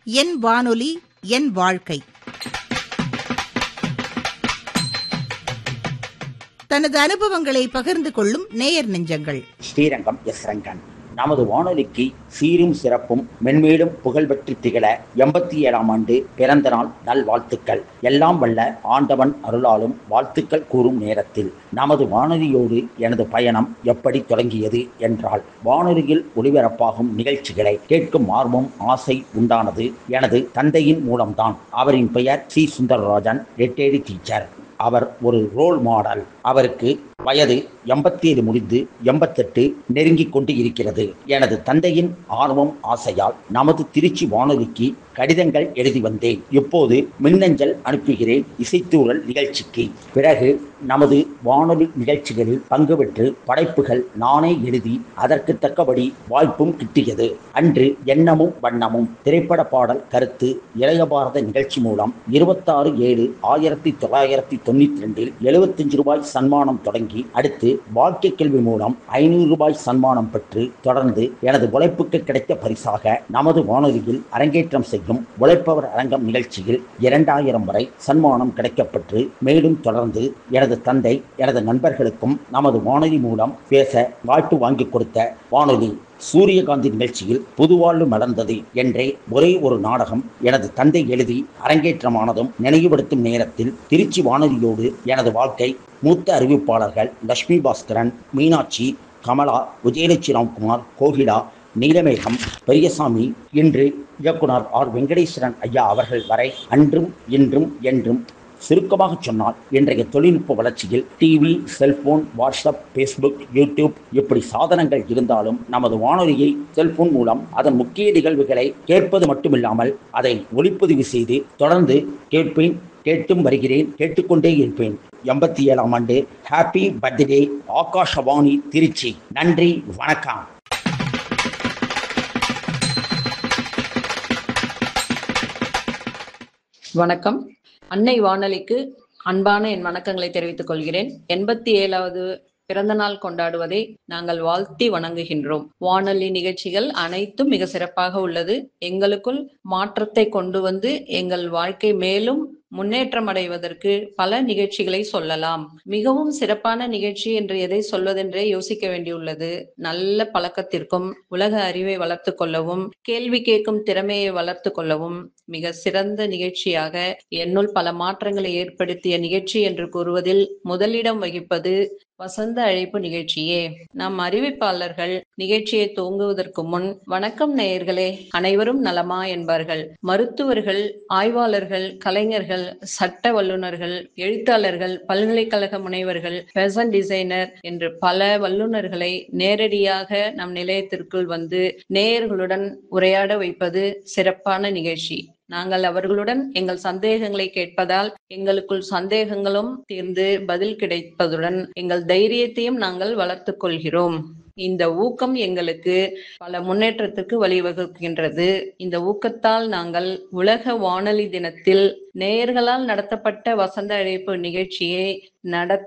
என் வானொலி என் வாழ்க்கை தனது அனுபவங்களை பகிர்ந்து கொள்ளும் நேயர் நெஞ்சங்கள் ஸ்ரீரங்கம் எஸ் ரங்கன் நமது வானொலிக்கு சீரும் சிறப்பும் மென்மேலும் புகழ் பெற்று திகழ எண்பத்தி ஏழாம் ஆண்டு பிறந்த நாள் நல்வாழ்த்துக்கள் எல்லாம் வல்ல ஆண்டவன் அருளாலும் வாழ்த்துக்கள் கூறும் நேரத்தில் நமது வானொலியோடு எனது பயணம் எப்படி தொடங்கியது என்றால் வானொலியில் ஒளிபரப்பாகும் நிகழ்ச்சிகளை கேட்கும் ஆர்வம் ஆசை உண்டானது எனது தந்தையின் மூலம்தான் அவரின் பெயர் சி சுந்தரராஜன் ரிட்டையர்டு டீச்சர் அவர் ஒரு ரோல் மாடல் அவருக்கு வயது எண்பத்தி ஏழு முடிந்து எண்பத்தெட்டு நெருங்கிக் கொண்டு இருக்கிறது எனது தந்தையின் ஆர்வம் ஆசையால் நமது திருச்சி வானொலிக்கு கடிதங்கள் எழுதி வந்தேன் இப்போது மின்னஞ்சல் அனுப்புகிறேன் இசைத்தூரல் நிகழ்ச்சிக்கு பிறகு நமது வானொலி நிகழ்ச்சிகளில் பங்கு பெற்று படைப்புகள் நானே எழுதி அதற்கு தக்கபடி வாய்ப்பும் கிட்டியது அன்று எண்ணமும் வண்ணமும் திரைப்பட பாடல் கருத்து இளைய பாரத நிகழ்ச்சி மூலம் இருபத்தாறு ஏழு ஆயிரத்தி தொள்ளாயிரத்தி தொண்ணூத்தி ரெண்டில் எழுபத்தஞ்சு ரூபாய் சன்மானம் தொடங்கி அடுத்து வாழ்க்கை கல்வி மூலம் ஐநூறு ரூபாய் சன்மானம் பெற்று தொடர்ந்து எனது உழைப்புக்கு கிடைத்த பரிசாக நமது வானொலியில் அரங்கேற்றம் செய்யும் உழைப்பவர் அரங்கம் நிகழ்ச்சியில் இரண்டாயிரம் வரை சன்மானம் கிடைக்கப்பெற்று மேலும் தொடர்ந்து எனது தந்தை எனது நண்பர்களுக்கும் நமது வானொலி மூலம் பேச வாய்ப்பு வாங்கி கொடுத்த வானொலி சூரியகாந்தி நிகழ்ச்சியில் புதுவாழ்வு மலர்ந்தது என்றே ஒரே ஒரு நாடகம் எனது தந்தை எழுதி அரங்கேற்றமானதும் நினைவுபடுத்தும் நேரத்தில் திருச்சி வானொலியோடு எனது வாழ்க்கை மூத்த அறிவிப்பாளர்கள் லட்சுமி பாஸ்கரன் மீனாட்சி கமலா விஜயலட்சுமி ராம்குமார் கோகிலா நீலமேகம் பெரியசாமி இன்று இயக்குனர் ஆர் வெங்கடேஸ்வரன் ஐயா அவர்கள் வரை அன்றும் இன்றும் என்றும் சுருக்கமாக சொன்னால் இன்றைய தொழில்நுட்ப வளர்ச்சியில் TV cellphone WhatsApp Facebook YouTube இப்படி சாதனங்கள் இருந்தாலும் நமது வானொலியை செல்போன் மூலம் அதன் முக்கிய நிகழ்வுகளை கேட்பது மட்டுமில்லாமல் அதை ஒளிப்பதிவு செய்து தொடர்ந்து கேட்பேன் கேட்டும் வருகிறேன் கேட்டுக்கொண்டே இருப்பேன் எண்பத்தி ஏழாம் ஆண்டு ஹாப்பி பர்த்டே ஆகாஷவாணி திருச்சி நன்றி வணக்கம் வணக்கம் அன்னை வானொலிக்கு அன்பான என் வணக்கங்களை தெரிவித்துக் கொள்கிறேன் எண்பத்தி ஏழாவது பிறந்த நாள் கொண்டாடுவதை நாங்கள் வாழ்த்தி வணங்குகின்றோம் வானொலி நிகழ்ச்சிகள் அனைத்தும் மிக சிறப்பாக உள்ளது எங்களுக்குள் மாற்றத்தை கொண்டு வந்து எங்கள் வாழ்க்கை மேலும் முன்னேற்றம் அடைவதற்கு பல நிகழ்ச்சிகளை சொல்லலாம் மிகவும் சிறப்பான நிகழ்ச்சி என்று எதை சொல்வதென்றே யோசிக்க வேண்டியுள்ளது நல்ல பழக்கத்திற்கும் உலக அறிவை வளர்த்து கொள்ளவும் கேள்வி கேட்கும் திறமையை வளர்த்து கொள்ளவும் மிக சிறந்த நிகழ்ச்சியாக என்னுள் பல மாற்றங்களை ஏற்படுத்திய நிகழ்ச்சி என்று கூறுவதில் முதலிடம் வகிப்பது வசந்த அழைப்பு நிகழ்ச்சியே நம் அறிவிப்பாளர்கள் நிகழ்ச்சியை துவங்குவதற்கு முன் வணக்கம் நேயர்களே அனைவரும் நலமா என்பார்கள் மருத்துவர்கள் ஆய்வாளர்கள் கலைஞர்கள் சட்ட வல்லுநர்கள் எழுத்தாளர்கள் பல்கலைக்கழக முனைவர்கள் ஃபேஷன் டிசைனர் என்று பல வல்லுநர்களை நேரடியாக நம் நிலையத்திற்குள் வந்து நேயர்களுடன் உரையாட வைப்பது சிறப்பான நிகழ்ச்சி நாங்கள் அவர்களுடன் எங்கள் சந்தேகங்களை கேட்பதால் எங்களுக்குள் சந்தேகங்களும் தீர்ந்து பதில் கிடைப்பதுடன் எங்கள் தைரியத்தையும் நாங்கள் வளர்த்து கொள்கிறோம் இந்த ஊக்கம் எங்களுக்கு பல முன்னேற்றத்துக்கு வழிவகுக்கின்றது இந்த ஊக்கத்தால் நாங்கள் உலக வானொலி தினத்தில் நேயர்களால் நடத்தப்பட்ட வசந்த அழைப்பு நிகழ்ச்சியை நடத்த